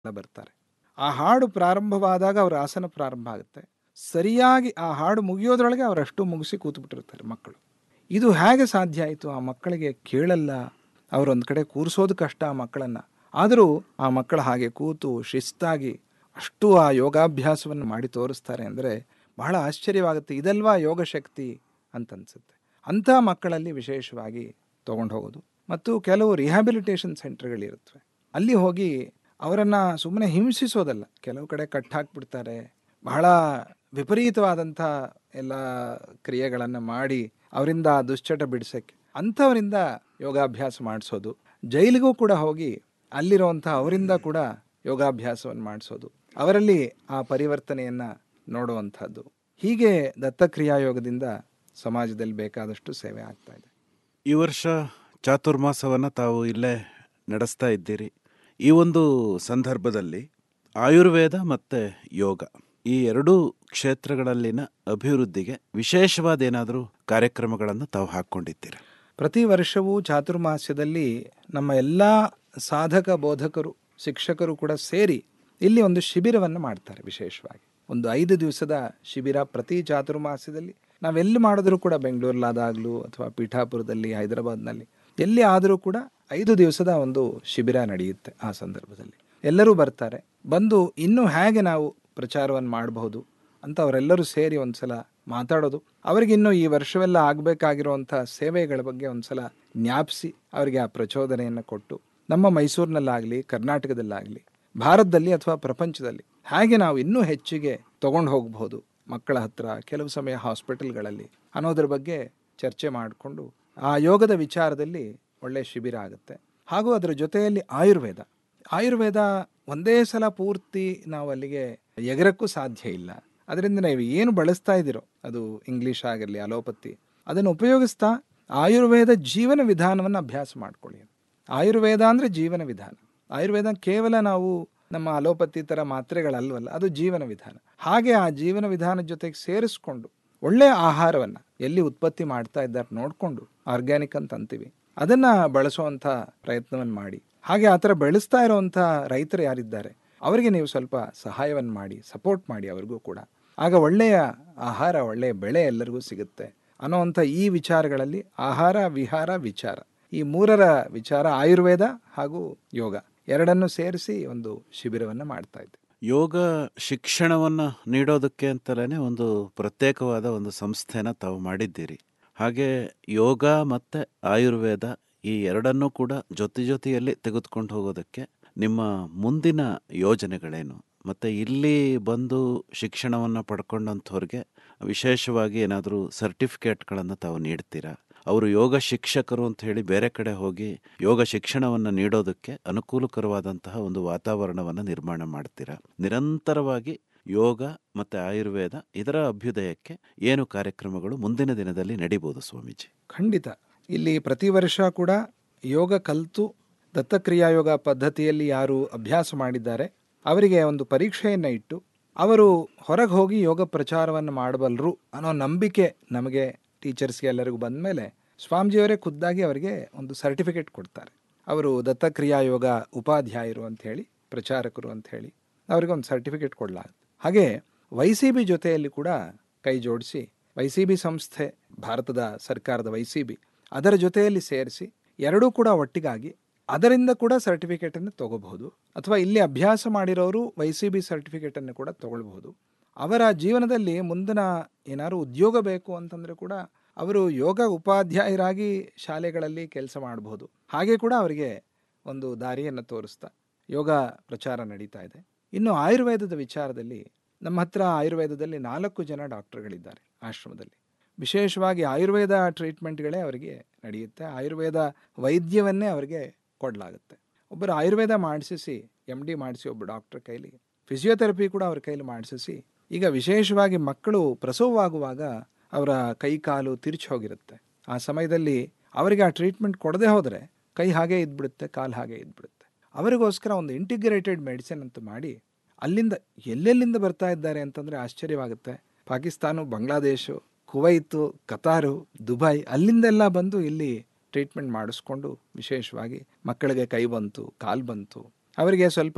ಎಲ್ಲ ಬರ್ತಾರೆ ಆ ಹಾಡು ಪ್ರಾರಂಭವಾದಾಗ ಅವರ ಆಸನ ಪ್ರಾರಂಭ ಆಗುತ್ತೆ ಸರಿಯಾಗಿ ಆ ಹಾಡು ಮುಗಿಯೋದ್ರೊಳಗೆ ಅವರಷ್ಟು ಮುಗಿಸಿ ಕೂತ್ಬಿಟ್ಟಿರ್ತಾರೆ ಮಕ್ಕಳು ಇದು ಹೇಗೆ ಸಾಧ್ಯ ಆಯಿತು ಆ ಮಕ್ಕಳಿಗೆ ಕೇಳಲ್ಲ ಅವರೊಂದು ಕಡೆ ಕೂರಿಸೋದು ಕಷ್ಟ ಆ ಮಕ್ಕಳನ್ನು ಆದರೂ ಆ ಮಕ್ಕಳು ಹಾಗೆ ಕೂತು ಶಿಸ್ತಾಗಿ ಅಷ್ಟು ಆ ಯೋಗಾಭ್ಯಾಸವನ್ನು ಮಾಡಿ ತೋರಿಸ್ತಾರೆ ಅಂದರೆ ಬಹಳ ಆಶ್ಚರ್ಯವಾಗುತ್ತೆ ಇದಲ್ವಾ ಯೋಗ ಶಕ್ತಿ ಅಂತನ್ಸುತ್ತೆ ಅಂಥ ಮಕ್ಕಳಲ್ಲಿ ವಿಶೇಷವಾಗಿ ತೊಗೊಂಡು ಹೋಗೋದು ಮತ್ತು ಕೆಲವು ರಿಹ್ಯಾಬಿಲಿಟೇಷನ್ ಸೆಂಟರ್ಗಳಿರುತ್ತವೆ ಅಲ್ಲಿ ಹೋಗಿ ಅವರನ್ನು ಸುಮ್ಮನೆ ಹಿಂಸಿಸೋದಲ್ಲ ಕೆಲವು ಕಡೆ ಕಟ್ ಹಾಕ್ಬಿಡ್ತಾರೆ ಬಹಳ ವಿಪರೀತವಾದಂಥ ಎಲ್ಲ ಕ್ರಿಯೆಗಳನ್ನು ಮಾಡಿ ಅವರಿಂದ ಆ ದುಶ್ಚಟ ಬಿಡಿಸೋಕ್ಕೆ ಅಂಥವರಿಂದ ಯೋಗಾಭ್ಯಾಸ ಮಾಡಿಸೋದು ಜೈಲಿಗೂ ಕೂಡ ಹೋಗಿ ಅಲ್ಲಿರುವಂಥ ಅವರಿಂದ ಕೂಡ ಯೋಗಾಭ್ಯಾಸವನ್ನು ಮಾಡಿಸೋದು ಅವರಲ್ಲಿ ಆ ಪರಿವರ್ತನೆಯನ್ನು ನೋಡುವಂಥದ್ದು ಹೀಗೆ ದತ್ತಕ್ರಿಯಾ ಯೋಗದಿಂದ ಸಮಾಜದಲ್ಲಿ ಬೇಕಾದಷ್ಟು ಸೇವೆ ಆಗ್ತಾ ಇದೆ ಈ ವರ್ಷ ಚಾತುರ್ಮಾಸವನ್ನು ತಾವು ಇಲ್ಲೇ ನಡೆಸ್ತಾ ಇದ್ದೀರಿ ಈ ಒಂದು ಸಂದರ್ಭದಲ್ಲಿ ಆಯುರ್ವೇದ ಮತ್ತು ಯೋಗ ಈ ಎರಡೂ ಕ್ಷೇತ್ರಗಳಲ್ಲಿನ ಅಭಿವೃದ್ಧಿಗೆ ವಿಶೇಷವಾದ ಏನಾದರೂ ಕಾರ್ಯಕ್ರಮಗಳನ್ನು ತಾವು ಹಾಕ್ಕೊಂಡಿದ್ದೀರಾ ಪ್ರತಿ ವರ್ಷವೂ ಚಾತುರ್ಮಾಸ್ಯದಲ್ಲಿ ನಮ್ಮ ಎಲ್ಲ ಸಾಧಕ ಬೋಧಕರು ಶಿಕ್ಷಕರು ಕೂಡ ಸೇರಿ ಇಲ್ಲಿ ಒಂದು ಶಿಬಿರವನ್ನು ಮಾಡ್ತಾರೆ ವಿಶೇಷವಾಗಿ ಒಂದು ಐದು ದಿವಸದ ಶಿಬಿರ ಪ್ರತಿ ಚಾತುರ್ಮಾಸ್ಯದಲ್ಲಿ ನಾವೆಲ್ಲಿ ಮಾಡಿದ್ರೂ ಕೂಡ ಬೆಂಗಳೂರಲ್ಲಾದಾಗಲೂ ಅಥವಾ ಪೀಠಾಪುರದಲ್ಲಿ ಹೈದರಾಬಾದ್ನಲ್ಲಿ ಎಲ್ಲಿ ಆದರೂ ಕೂಡ ಐದು ದಿವಸದ ಒಂದು ಶಿಬಿರ ನಡೆಯುತ್ತೆ ಆ ಸಂದರ್ಭದಲ್ಲಿ ಎಲ್ಲರೂ ಬರ್ತಾರೆ ಬಂದು ಇನ್ನೂ ಹೇಗೆ ನಾವು ಪ್ರಚಾರವನ್ನು ಮಾಡಬಹುದು ಅಂತ ಅವರೆಲ್ಲರೂ ಸೇರಿ ಒಂದ್ಸಲ ಮಾತಾಡೋದು ಅವರಿಗಿನ್ನೂ ಈ ವರ್ಷವೆಲ್ಲ ಆಗಬೇಕಾಗಿರುವಂಥ ಸೇವೆಗಳ ಬಗ್ಗೆ ಒಂದ್ಸಲ ಜ್ಞಾಪಿಸಿ ಅವರಿಗೆ ಆ ಪ್ರಚೋದನೆಯನ್ನು ಕೊಟ್ಟು ನಮ್ಮ ಮೈಸೂರಿನಲ್ಲಾಗಲಿ ಕರ್ನಾಟಕದಲ್ಲಾಗಲಿ ಭಾರತದಲ್ಲಿ ಅಥವಾ ಪ್ರಪಂಚದಲ್ಲಿ ಹಾಗೆ ನಾವು ಇನ್ನೂ ಹೆಚ್ಚಿಗೆ ತಗೊಂಡು ಹೋಗಬಹುದು ಮಕ್ಕಳ ಹತ್ರ ಕೆಲವು ಸಮಯ ಹಾಸ್ಪಿಟಲ್ಗಳಲ್ಲಿ ಅನ್ನೋದ್ರ ಬಗ್ಗೆ ಚರ್ಚೆ ಮಾಡಿಕೊಂಡು ಆ ಯೋಗದ ವಿಚಾರದಲ್ಲಿ ಒಳ್ಳೆಯ ಶಿಬಿರ ಆಗುತ್ತೆ ಹಾಗೂ ಅದರ ಜೊತೆಯಲ್ಲಿ ಆಯುರ್ವೇದ ಆಯುರ್ವೇದ ಒಂದೇ ಸಲ ಪೂರ್ತಿ ನಾವು ಅಲ್ಲಿಗೆ ಎಗರಕ್ಕೂ ಸಾಧ್ಯ ಇಲ್ಲ ಅದರಿಂದ ನೀವು ಏನು ಬಳಸ್ತಾ ಇದ್ದೀರೋ ಅದು ಇಂಗ್ಲೀಷ್ ಆಗಿರಲಿ ಅಲೋಪತಿ ಅದನ್ನು ಉಪಯೋಗಿಸ್ತಾ ಆಯುರ್ವೇದ ಜೀವನ ವಿಧಾನವನ್ನು ಅಭ್ಯಾಸ ಮಾಡ್ಕೊಳ್ಳಿ ಆಯುರ್ವೇದ ಅಂದರೆ ಜೀವನ ವಿಧಾನ ಆಯುರ್ವೇದ ಕೇವಲ ನಾವು ನಮ್ಮ ಅಲೋಪತಿ ಥರ ಮಾತ್ರೆಗಳಲ್ವಲ್ಲ ಅದು ಜೀವನ ವಿಧಾನ ಹಾಗೆ ಆ ಜೀವನ ವಿಧಾನದ ಜೊತೆಗೆ ಸೇರಿಸ್ಕೊಂಡು ಒಳ್ಳೆಯ ಆಹಾರವನ್ನು ಎಲ್ಲಿ ಉತ್ಪತ್ತಿ ಮಾಡ್ತಾ ಇದ್ದಾರೆ ನೋಡಿಕೊಂಡು ಆರ್ಗ್ಯಾನಿಕ್ ಅಂತ ಅಂತೀವಿ ಅದನ್ನು ಬಳಸುವಂಥ ಪ್ರಯತ್ನವನ್ನು ಮಾಡಿ ಹಾಗೆ ಆ ಥರ ಬೆಳೆಸ್ತಾ ಇರುವಂಥ ರೈತರು ಯಾರಿದ್ದಾರೆ ಅವರಿಗೆ ನೀವು ಸ್ವಲ್ಪ ಸಹಾಯವನ್ನು ಮಾಡಿ ಸಪೋರ್ಟ್ ಮಾಡಿ ಅವ್ರಿಗೂ ಕೂಡ ಆಗ ಒಳ್ಳೆಯ ಆಹಾರ ಒಳ್ಳೆಯ ಬೆಳೆ ಎಲ್ಲರಿಗೂ ಸಿಗುತ್ತೆ ಅನ್ನೋವಂಥ ಈ ವಿಚಾರಗಳಲ್ಲಿ ಆಹಾರ ವಿಹಾರ ವಿಚಾರ ಈ ಮೂರರ ವಿಚಾರ ಆಯುರ್ವೇದ ಹಾಗೂ ಯೋಗ ಎರಡನ್ನು ಸೇರಿಸಿ ಒಂದು ಶಿಬಿರವನ್ನು ಮಾಡ್ತಾ ಇದ್ದೆ ಯೋಗ ಶಿಕ್ಷಣವನ್ನು ನೀಡೋದಕ್ಕೆ ಅಂತಲೇ ಒಂದು ಪ್ರತ್ಯೇಕವಾದ ಒಂದು ಸಂಸ್ಥೆನ ತಾವು ಮಾಡಿದ್ದೀರಿ ಹಾಗೆ ಯೋಗ ಮತ್ತು ಆಯುರ್ವೇದ ಈ ಎರಡನ್ನೂ ಕೂಡ ಜೊತೆ ಜೊತೆಯಲ್ಲಿ ತೆಗೆದುಕೊಂಡು ಹೋಗೋದಕ್ಕೆ ನಿಮ್ಮ ಮುಂದಿನ ಯೋಜನೆಗಳೇನು ಮತ್ತು ಇಲ್ಲಿ ಬಂದು ಶಿಕ್ಷಣವನ್ನು ಪಡ್ಕೊಂಡಂಥವ್ರಿಗೆ ವಿಶೇಷವಾಗಿ ಏನಾದರೂ ಸರ್ಟಿಫಿಕೇಟ್ಗಳನ್ನು ತಾವು ನೀಡ್ತೀರಾ ಅವರು ಯೋಗ ಶಿಕ್ಷಕರು ಅಂತ ಹೇಳಿ ಬೇರೆ ಕಡೆ ಹೋಗಿ ಯೋಗ ಶಿಕ್ಷಣವನ್ನು ನೀಡೋದಕ್ಕೆ ಅನುಕೂಲಕರವಾದಂತಹ ಒಂದು ವಾತಾವರಣವನ್ನು ನಿರ್ಮಾಣ ಮಾಡ್ತೀರಾ ನಿರಂತರವಾಗಿ ಯೋಗ ಮತ್ತು ಆಯುರ್ವೇದ ಇದರ ಅಭ್ಯುದಯಕ್ಕೆ ಏನು ಕಾರ್ಯಕ್ರಮಗಳು ಮುಂದಿನ ದಿನದಲ್ಲಿ ನಡೀಬೋದು ಸ್ವಾಮೀಜಿ ಖಂಡಿತ ಇಲ್ಲಿ ಪ್ರತಿ ವರ್ಷ ಕೂಡ ಯೋಗ ಕಲಿತು ದತ್ತಕ್ರಿಯಾ ಯೋಗ ಪದ್ಧತಿಯಲ್ಲಿ ಯಾರು ಅಭ್ಯಾಸ ಮಾಡಿದ್ದಾರೆ ಅವರಿಗೆ ಒಂದು ಪರೀಕ್ಷೆಯನ್ನು ಇಟ್ಟು ಅವರು ಹೊರಗೆ ಹೋಗಿ ಯೋಗ ಪ್ರಚಾರವನ್ನು ಮಾಡಬಲ್ಲರು ಅನ್ನೋ ನಂಬಿಕೆ ನಮಗೆ ಟೀಚರ್ಸ್ಗೆ ಎಲ್ಲರಿಗೂ ಬಂದ ಮೇಲೆ ಸ್ವಾಮೀಜಿಯವರೇ ಖುದ್ದಾಗಿ ಅವರಿಗೆ ಒಂದು ಸರ್ಟಿಫಿಕೇಟ್ ಕೊಡ್ತಾರೆ ಅವರು ದತ್ತಕ್ರಿಯಾ ಯೋಗ ಉಪಾಧ್ಯಾಯರು ಅಂತ ಹೇಳಿ ಪ್ರಚಾರಕರು ಅಂತ ಹೇಳಿ ಅವರಿಗೆ ಒಂದು ಸರ್ಟಿಫಿಕೇಟ್ ಕೊಡಲಾಗುತ್ತೆ ಹಾಗೆ ವೈ ಸಿ ಬಿ ಜೊತೆಯಲ್ಲಿ ಕೂಡ ಕೈ ಜೋಡಿಸಿ ವೈ ಸಿ ಬಿ ಸಂಸ್ಥೆ ಭಾರತದ ಸರ್ಕಾರದ ವೈ ಸಿ ಬಿ ಅದರ ಜೊತೆಯಲ್ಲಿ ಸೇರಿಸಿ ಎರಡೂ ಕೂಡ ಒಟ್ಟಿಗಾಗಿ ಅದರಿಂದ ಕೂಡ ಸರ್ಟಿಫಿಕೇಟನ್ನು ತಗೋಬಹುದು ಅಥವಾ ಇಲ್ಲಿ ಅಭ್ಯಾಸ ಮಾಡಿರೋರು ವೈ ಸಿ ಬಿ ಸರ್ಟಿಫಿಕೇಟನ್ನು ಕೂಡ ತಗೊಳ್ಬಹುದು ಅವರ ಜೀವನದಲ್ಲಿ ಮುಂದಿನ ಏನಾದ್ರು ಉದ್ಯೋಗ ಬೇಕು ಅಂತಂದರೆ ಕೂಡ ಅವರು ಯೋಗ ಉಪಾಧ್ಯಾಯರಾಗಿ ಶಾಲೆಗಳಲ್ಲಿ ಕೆಲಸ ಮಾಡಬಹುದು ಹಾಗೆ ಕೂಡ ಅವರಿಗೆ ಒಂದು ದಾರಿಯನ್ನು ತೋರಿಸ್ತಾ ಯೋಗ ಪ್ರಚಾರ ನಡೀತಾ ಇದೆ ಇನ್ನು ಆಯುರ್ವೇದದ ವಿಚಾರದಲ್ಲಿ ನಮ್ಮ ಹತ್ರ ಆಯುರ್ವೇದದಲ್ಲಿ ನಾಲ್ಕು ಜನ ಡಾಕ್ಟರ್ಗಳಿದ್ದಾರೆ ಆಶ್ರಮದಲ್ಲಿ ವಿಶೇಷವಾಗಿ ಆಯುರ್ವೇದ ಟ್ರೀಟ್ಮೆಂಟ್ಗಳೇ ಅವರಿಗೆ ನಡೆಯುತ್ತೆ ಆಯುರ್ವೇದ ವೈದ್ಯವನ್ನೇ ಅವರಿಗೆ ಕೊಡಲಾಗುತ್ತೆ ಒಬ್ಬರು ಆಯುರ್ವೇದ ಮಾಡಿಸಿ ಎಮ್ ಡಿ ಮಾಡಿಸಿ ಒಬ್ಬ ಡಾಕ್ಟರ್ ಕೈಲಿ ಫಿಸಿಯೋಥೆರಪಿ ಕೂಡ ಅವ್ರ ಕೈಲಿ ಮಾಡಿಸಿ ಈಗ ವಿಶೇಷವಾಗಿ ಮಕ್ಕಳು ಪ್ರಸವವಾಗುವಾಗ ಅವರ ಕೈ ಕಾಲು ತಿರುಚಿ ಹೋಗಿರುತ್ತೆ ಆ ಸಮಯದಲ್ಲಿ ಅವರಿಗೆ ಆ ಟ್ರೀಟ್ಮೆಂಟ್ ಕೊಡದೆ ಹೋದರೆ ಕೈ ಹಾಗೆ ಇದ್ಬಿಡುತ್ತೆ ಕಾಲು ಹಾಗೆ ಇದ್ಬಿಡುತ್ತೆ ಅವರಿಗೋಸ್ಕರ ಒಂದು ಇಂಟಿಗ್ರೇಟೆಡ್ ಮೆಡಿಸಿನ್ ಅಂತ ಮಾಡಿ ಅಲ್ಲಿಂದ ಎಲ್ಲೆಲ್ಲಿಂದ ಬರ್ತಾ ಇದ್ದಾರೆ ಅಂತಂದರೆ ಆಶ್ಚರ್ಯವಾಗುತ್ತೆ Pakistan Bangladesh Kuwait Qatar Dubai ಅಲ್ಲಿಂದೆಲ್ಲ ಬಂದು ಇಲ್ಲಿ ಟ್ರೀಟ್ಮೆಂಟ್ ಮಾಡಿಸ್ಕೊಂಡು ವಿಶೇಷವಾಗಿ ಮಕ್ಕಳಿಗೆ ಕೈ ಬಂತು ಕಾಲು ಬಂತು ಅವರಿಗೆ ಸ್ವಲ್ಪ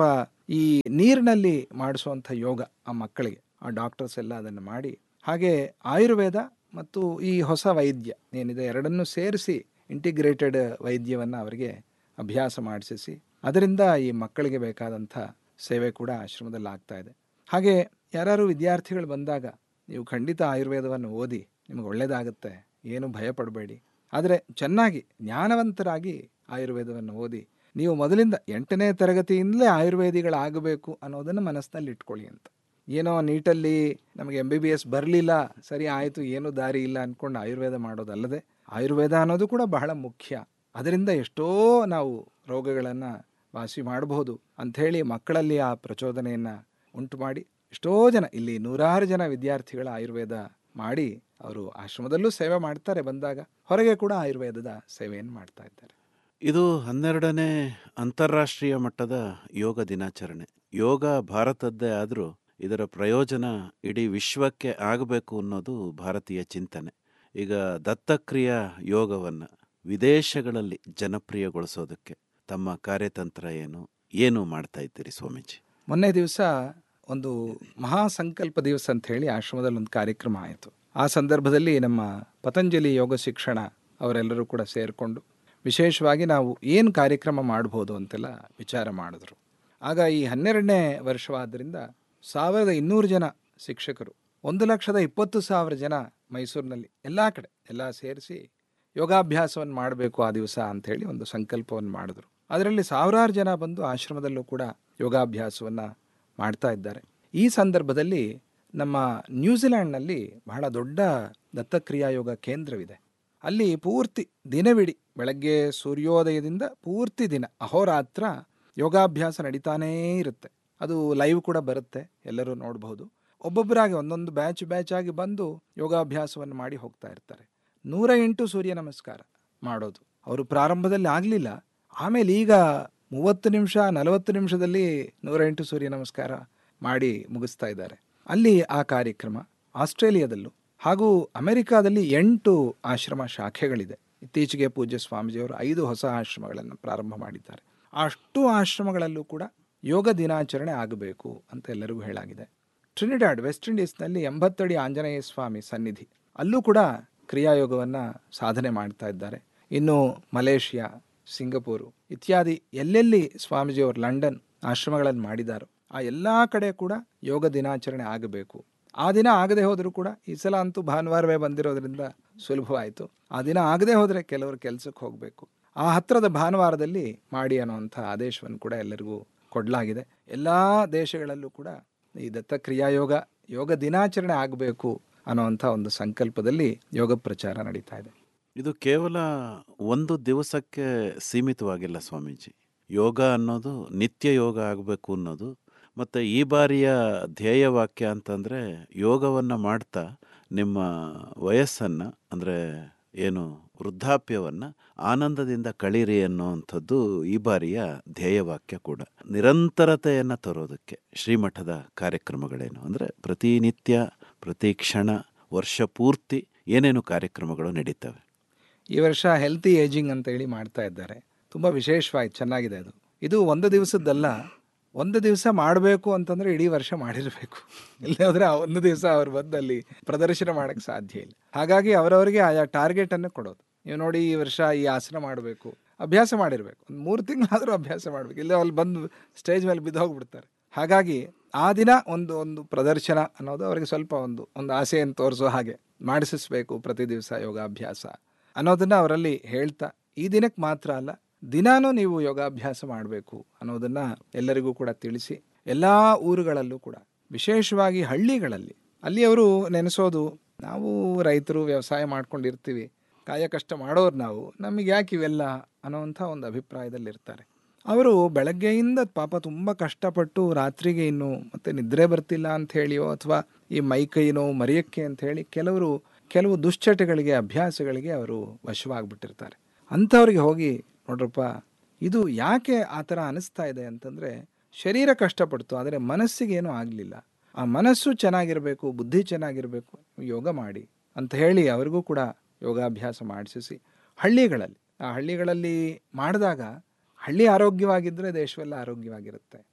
ಈ ನೀರಿನಲ್ಲಿ ಮಾಡಿಸುವಂಥ ಯೋಗ ಆ ಮಕ್ಕಳಿಗೆ ಆ ಡಾಕ್ಟರ್ಸ್ ಎಲ್ಲ ಅದನ್ನು ಮಾಡಿ ಹಾಗೆ ಆಯುರ್ವೇದ ಮತ್ತು ಈ ಹೊಸ ವೈದ್ಯ ಏನಿದೆ ಎರಡನ್ನೂ ಸೇರಿಸಿ ಇಂಟಿಗ್ರೇಟೆಡ್ ವೈದ್ಯವನ್ನು ಅವರಿಗೆ ಅಭ್ಯಾಸ ಮಾಡಿಸಿಸಿ ಅದರಿಂದ ಈ ಮಕ್ಕಳಿಗೆ ಬೇಕಾದಂಥ ಸೇವೆ ಕೂಡ ಆಶ್ರಮದಲ್ಲಿ ಆಗ್ತಾ ಇದೆ ಹಾಗೆ ಯಾರು ವಿದ್ಯಾರ್ಥಿಗಳು ಬಂದಾಗ ನೀವು ಖಂಡಿತ ಆಯುರ್ವೇದವನ್ನು ಓದಿ ನಿಮಗೆ ಒಳ್ಳೆಯದಾಗುತ್ತೆ ಏನು ಭಯ ಪಡಬೇಡಿ ಆದರೆ ಚೆನ್ನಾಗಿ ಜ್ಞಾನವಂತರಾಗಿ ಆಯುರ್ವೇದವನ್ನು ಓದಿ ನೀವು ಮೊದಲಿಂದ ಎಂಟನೇ ತರಗತಿಯಿಂದಲೇ ಆಯುರ್ವೇದಿಗಳಾಗಬೇಕು ಅನ್ನೋದನ್ನು ಮನಸ್ಸಿನಲ್ಲಿ ಇಟ್ಕೊಳ್ಳಿ ಅಂತ ಏನೋ ನೀಟಲ್ಲಿ ನಮಗೆ ಎಂ ಬಿ ಬಿ ಎಸ್ ಬರಲಿಲ್ಲ ಸರಿ ಆಯಿತು ಏನೂ ದಾರಿ ಇಲ್ಲ ಅಂದ್ಕೊಂಡು ಆಯುರ್ವೇದ ಮಾಡೋದಲ್ಲದೆ ಆಯುರ್ವೇದ ಅನ್ನೋದು ಕೂಡ ಬಹಳ ಮುಖ್ಯ ಅದರಿಂದ ಎಷ್ಟೋ ನಾವು ರೋಗಗಳನ್ನು ವಾಸಿ ಮಾಡಬಹುದು ಅಂಥೇಳಿ ಮಕ್ಕಳಲ್ಲಿ ಆ ಪ್ರಚೋದನೆಯನ್ನು ಉಂಟು ಮಾಡಿ ಎಷ್ಟೋ ಜನ ಇಲ್ಲಿ ನೂರಾರು ಜನ ವಿದ್ಯಾರ್ಥಿಗಳ ಆಯುರ್ವೇದ ಮಾಡಿ ಅವರು ಆಶ್ರಮದಲ್ಲೂ ಸೇವೆ ಮಾಡ್ತಾರೆ ಬಂದಾಗ ಹೊರಗೆ ಕೂಡ ಆಯುರ್ವೇದದ ಸೇವೆಯನ್ನು ಮಾಡ್ತಾ ಇದ್ದಾರೆ ಇದು ಹನ್ನೆರಡನೇ ಅಂತಾರಾಷ್ಟ್ರೀಯ ಮಟ್ಟದ ಯೋಗ ದಿನಾಚರಣೆ ಯೋಗ ಭಾರತದ್ದೇ ಆದರೂ ಇದರ ಪ್ರಯೋಜನ ಇಡೀ ವಿಶ್ವಕ್ಕೆ ಆಗಬೇಕು ಅನ್ನೋದು ಭಾರತೀಯ ಚಿಂತನೆ ಈಗ ದತ್ತಕ್ರಿಯಾ ಯೋಗವನ್ನು ವಿದೇಶಗಳಲ್ಲಿ ಜನಪ್ರಿಯಗೊಳಿಸೋದಕ್ಕೆ ತಮ್ಮ ಕಾರ್ಯತಂತ್ರ ಏನು ಏನು ಮಾಡ್ತಾ ಇದ್ದೀರಿ ಸ್ವಾಮೀಜಿ ಮೊನ್ನೆ ದಿವಸ ಒಂದು ಮಹಾ ಸಂಕಲ್ಪ ದಿವಸ ಅಂತ ಹೇಳಿ ಆಶ್ರಮದಲ್ಲಿ ಒಂದು ಕಾರ್ಯಕ್ರಮ ಆಯಿತು ಆ ಸಂದರ್ಭದಲ್ಲಿ ನಮ್ಮ ಪತಂಜಲಿ ಯೋಗ ಶಿಕ್ಷಣ ಅವರೆಲ್ಲರೂ ಕೂಡ ಸೇರಿಕೊಂಡು ವಿಶೇಷವಾಗಿ ನಾವು ಏನು ಕಾರ್ಯಕ್ರಮ ಮಾಡ್ಬೋದು ಅಂತೆಲ್ಲ ವಿಚಾರ ಮಾಡಿದ್ರು ಆಗ ಈ ಹನ್ನೆರಡನೇ ವರ್ಷವಾದ್ದರಿಂದ ಸಾವಿರದ ಇನ್ನೂರು ಜನ ಶಿಕ್ಷಕರು ಒಂದು ಲಕ್ಷದ ಇಪ್ಪತ್ತು ಸಾವಿರ ಜನ ಮೈಸೂರಿನಲ್ಲಿ ಎಲ್ಲ ಕಡೆ ಎಲ್ಲ ಸೇರಿಸಿ ಯೋಗಾಭ್ಯಾಸವನ್ನು ಮಾಡಬೇಕು ಆ ದಿವಸ ಅಂಥೇಳಿ ಒಂದು ಸಂಕಲ್ಪವನ್ನು ಮಾಡಿದ್ರು ಅದರಲ್ಲಿ ಸಾವಿರಾರು ಜನ ಬಂದು ಆಶ್ರಮದಲ್ಲೂ ಕೂಡ ಯೋಗಾಭ್ಯಾಸವನ್ನು ಮಾಡ್ತಾ ಇದ್ದಾರೆ ಈ ಸಂದರ್ಭದಲ್ಲಿ ನಮ್ಮ ನ್ಯೂಜಿಲ್ಯಾಂಡ್ನಲ್ಲಿ ಬಹಳ ದೊಡ್ಡ ದತ್ತಕ್ರಿಯಾ ಯೋಗ ಕೇಂದ್ರವಿದೆ ಅಲ್ಲಿ ಪೂರ್ತಿ ದಿನವಿಡೀ ಬೆಳಗ್ಗೆ ಸೂರ್ಯೋದಯದಿಂದ ಪೂರ್ತಿ ದಿನ ಅಹೋರಾತ್ರ ಯೋಗಾಭ್ಯಾಸ ನಡೀತಾನೇ ಇರುತ್ತೆ ಅದು ಲೈವ್ ಕೂಡ ಬರುತ್ತೆ ಎಲ್ಲರೂ ನೋಡಬಹುದು ಒಬ್ಬೊಬ್ಬರಾಗಿ ಒಂದೊಂದು ಬ್ಯಾಚ್ ಬ್ಯಾಚ್ ಆಗಿ ಬಂದು ಯೋಗಾಭ್ಯಾಸವನ್ನು ಮಾಡಿ ಹೋಗ್ತಾ ಇರ್ತಾರೆ ನೂರ ಎಂಟು ಸೂರ್ಯ ನಮಸ್ಕಾರ ಮಾಡೋದು ಅವರು ಪ್ರಾರಂಭದಲ್ಲಿ ಆಗಲಿಲ್ಲ ಆಮೇಲೆ ಈಗ ಮೂವತ್ತು ನಿಮಿಷ ನಲವತ್ತು ನಿಮಿಷದಲ್ಲಿ ನೂರ ಎಂಟು ಸೂರ್ಯ ನಮಸ್ಕಾರ ಮಾಡಿ ಮುಗಿಸ್ತಾ ಇದ್ದಾರೆ ಅಲ್ಲಿ ಆ ಕಾರ್ಯಕ್ರಮ ಆಸ್ಟ್ರೇಲಿಯಾದಲ್ಲೂ ಹಾಗೂ ಅಮೆರಿಕಾದಲ್ಲಿ ಎಂಟು ಆಶ್ರಮ ಶಾಖೆಗಳಿದೆ ಇತ್ತೀಚೆಗೆ ಪೂಜ್ಯ ಸ್ವಾಮೀಜಿಯವರು ಐದು ಹೊಸ ಆಶ್ರಮಗಳನ್ನು ಪ್ರಾರಂಭ ಮಾಡಿದ್ದಾರೆ ಅಷ್ಟು ಆಶ್ರಮಗಳಲ್ಲೂ ಕೂಡ ಯೋಗ ದಿನಾಚರಣೆ ಆಗಬೇಕು ಅಂತ ಎಲ್ಲರಿಗೂ ಹೇಳಾಗಿದೆ ಟ್ರಿನಿಡಾಡ್ ವೆಸ್ಟ್ ಇಂಡೀಸ್ನಲ್ಲಿ ಎಂಬತ್ತಡಿ ಆಂಜನೇಯ ಸ್ವಾಮಿ ಸನ್ನಿಧಿ ಅಲ್ಲೂ ಕೂಡ ಕ್ರಿಯಾಯೋಗವನ್ನು ಸಾಧನೆ ಮಾಡ್ತಾ ಇದ್ದಾರೆ ಇನ್ನು ಮಲೇಷಿಯಾ ಸಿಂಗಪೂರು ಇತ್ಯಾದಿ ಎಲ್ಲೆಲ್ಲಿ ಸ್ವಾಮೀಜಿಯವರು ಲಂಡನ್ ಆಶ್ರಮಗಳನ್ನು ಮಾಡಿದಾರೋ ಆ ಎಲ್ಲ ಕಡೆ ಕೂಡ ಯೋಗ ದಿನಾಚರಣೆ ಆಗಬೇಕು ಆ ದಿನ ಆಗದೆ ಹೋದರೂ ಕೂಡ ಈ ಸಲ ಅಂತೂ ಭಾನುವಾರವೇ ಬಂದಿರೋದ್ರಿಂದ ಸುಲಭವಾಯಿತು ಆ ದಿನ ಆಗದೆ ಹೋದರೆ ಕೆಲವರು ಕೆಲಸಕ್ಕೆ ಹೋಗಬೇಕು ಆ ಹತ್ತಿರದ ಭಾನುವಾರದಲ್ಲಿ ಮಾಡಿ ಅನ್ನುವಂಥ ಆದೇಶವನ್ನು ಕೂಡ ಎಲ್ಲರಿಗೂ ಕೊಡಲಾಗಿದೆ ಎಲ್ಲ ದೇಶಗಳಲ್ಲೂ ಕೂಡ ಈ ದತ್ತಕ್ರಿಯಾ ಯೋಗ ಯೋಗ ದಿನಾಚರಣೆ ಆಗಬೇಕು ಅನ್ನುವಂಥ ಒಂದು ಸಂಕಲ್ಪದಲ್ಲಿ ಯೋಗ ಪ್ರಚಾರ ನಡೀತಾ ಇದೆ ಇದು ಕೇವಲ ಒಂದು ದಿವಸಕ್ಕೆ ಸೀಮಿತವಾಗಿಲ್ಲ ಸ್ವಾಮೀಜಿ ಯೋಗ ಅನ್ನೋದು ನಿತ್ಯ ಯೋಗ ಆಗಬೇಕು ಅನ್ನೋದು ಮತ್ತು ಈ ಬಾರಿಯ ಧ್ಯೇಯವಾಕ್ಯ ಅಂತಂದರೆ ಯೋಗವನ್ನು ಮಾಡ್ತಾ ನಿಮ್ಮ ವಯಸ್ಸನ್ನು ಅಂದರೆ ಏನು ವೃದ್ಧಾಪ್ಯವನ್ನು ಆನಂದದಿಂದ ಕಳೀರಿ ಅನ್ನುವಂಥದ್ದು ಈ ಬಾರಿಯ ಧ್ಯೇಯವಾಕ್ಯ ಕೂಡ ನಿರಂತರತೆಯನ್ನು ತರೋದಕ್ಕೆ ಶ್ರೀಮಠದ ಕಾರ್ಯಕ್ರಮಗಳೇನು ಅಂದರೆ ಪ್ರತಿನಿತ್ಯ ಪ್ರತಿ ಕ್ಷಣ ವರ್ಷ ಪೂರ್ತಿ ಏನೇನು ಕಾರ್ಯಕ್ರಮಗಳು ನಡೀತವೆ ಈ ವರ್ಷ ಹೆಲ್ತಿ ಏಜಿಂಗ್ ಅಂತ ಹೇಳಿ ಮಾಡ್ತಾ ಇದ್ದಾರೆ ತುಂಬ ವಿಶೇಷವಾಯ್ತು ಚೆನ್ನಾಗಿದೆ ಅದು ಇದು ಒಂದು ದಿವಸದ್ದಲ್ಲ ಒಂದು ದಿವಸ ಮಾಡಬೇಕು ಅಂತಂದ್ರೆ ಇಡೀ ವರ್ಷ ಮಾಡಿರಬೇಕು ಇಲ್ಲೇ ಹೋದ್ರೆ ಆ ಒಂದು ದಿವಸ ಅವ್ರು ಬಂದು ಅಲ್ಲಿ ಪ್ರದರ್ಶನ ಮಾಡೋಕ್ಕೆ ಸಾಧ್ಯ ಇಲ್ಲ ಹಾಗಾಗಿ ಅವರವರಿಗೆ ಆಯಾ ಟಾರ್ಗೆಟ್ ಅನ್ನು ಕೊಡೋದು ನೀವು ನೋಡಿ ಈ ವರ್ಷ ಈ ಆಸನ ಮಾಡಬೇಕು ಅಭ್ಯಾಸ ಮಾಡಿರ್ಬೇಕು ಒಂದು ಮೂರು ತಿಂಗಳಾದರೂ ಅಭ್ಯಾಸ ಮಾಡಬೇಕು ಇಲ್ಲೇ ಅಲ್ಲಿ ಬಂದು ಸ್ಟೇಜ್ ಮೇಲೆ ಬಿದ್ದು ಹೋಗ್ಬಿಡ್ತಾರೆ ಹಾಗಾಗಿ ಆ ದಿನ ಒಂದು ಒಂದು ಪ್ರದರ್ಶನ ಅನ್ನೋದು ಅವರಿಗೆ ಸ್ವಲ್ಪ ಒಂದು ಒಂದು ಆಸೆಯನ್ನು ತೋರಿಸೋ ಹಾಗೆ ಮಾಡಿಸಿಸ್ಬೇಕು ಪ್ರತಿ ದಿವಸ ಯೋಗಾಭ್ಯಾಸ ಅನ್ನೋದನ್ನ ಅವರಲ್ಲಿ ಹೇಳ್ತಾ ಈ ದಿನಕ್ಕೆ ಮಾತ್ರ ಅಲ್ಲ ದಿನಾನೂ ನೀವು ಯೋಗಾಭ್ಯಾಸ ಮಾಡಬೇಕು ಅನ್ನೋದನ್ನ ಎಲ್ಲರಿಗೂ ಕೂಡ ತಿಳಿಸಿ ಎಲ್ಲ ಊರುಗಳಲ್ಲೂ ಕೂಡ ವಿಶೇಷವಾಗಿ ಹಳ್ಳಿಗಳಲ್ಲಿ ಅಲ್ಲಿ ಅವರು ನೆನೆಸೋದು ನಾವು ರೈತರು ವ್ಯವಸಾಯ ಮಾಡ್ಕೊಂಡಿರ್ತೀವಿ ಕಾಯ ಕಷ್ಟ ಮಾಡೋರು ನಾವು ನಮಗೆ ಯಾಕೆ ಇವೆಲ್ಲ ಅನ್ನೋವಂಥ ಒಂದು ಅಭಿಪ್ರಾಯದಲ್ಲಿ ಇರ್ತಾರೆ ಅವರು ಬೆಳಗ್ಗೆಯಿಂದ ಪಾಪ ತುಂಬ ಕಷ್ಟಪಟ್ಟು ರಾತ್ರಿಗೆ ಇನ್ನು ಮತ್ತೆ ನಿದ್ರೆ ಬರ್ತಿಲ್ಲ ಅಂತ ಹೇಳಿಯೋ ಅಥವಾ ಈ ಮೈಕೈ ನೋವು ಮರೆಯಕ್ಕೆ ಅಂತ ಹೇಳಿ ಕೆಲವರು ಕೆಲವು ದುಶ್ಚಟಗಳಿಗೆ ಅಭ್ಯಾಸಗಳಿಗೆ ಅವರು ವಶವಾಗ್ಬಿಟ್ಟಿರ್ತಾರೆ ಅಂಥವ್ರಿಗೆ ಹೋಗಿ ನೋಡ್ರಪ್ಪ ಇದು ಯಾಕೆ ಆ ಥರ ಅನಿಸ್ತಾ ಇದೆ ಅಂತಂದರೆ ಶರೀರ ಕಷ್ಟಪಡ್ತು ಆದರೆ ಮನಸ್ಸಿಗೆ ಏನೂ ಆಗಲಿಲ್ಲ ಆ ಮನಸ್ಸು ಚೆನ್ನಾಗಿರಬೇಕು ಬುದ್ಧಿ ಚೆನ್ನಾಗಿರಬೇಕು ಯೋಗ ಮಾಡಿ ಅಂತ ಹೇಳಿ ಅವರಿಗೂ ಕೂಡ ಯೋಗಾಭ್ಯಾಸ ಮಾಡಿಸಿ ಹಳ್ಳಿಗಳಲ್ಲಿ ಆ ಹಳ್ಳಿಗಳಲ್ಲಿ ಮಾಡಿದಾಗ ಹಳ್ಳಿ ಆರೋಗ್ಯವಾಗಿದ್ದರೆ ದೇಶವೆಲ್ಲ ಆರೋಗ್ಯವಾಗಿರುತ್ತೆ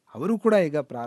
ಅವರು ಕೂಡ ಈಗ ಪ್ರಾರಂಭ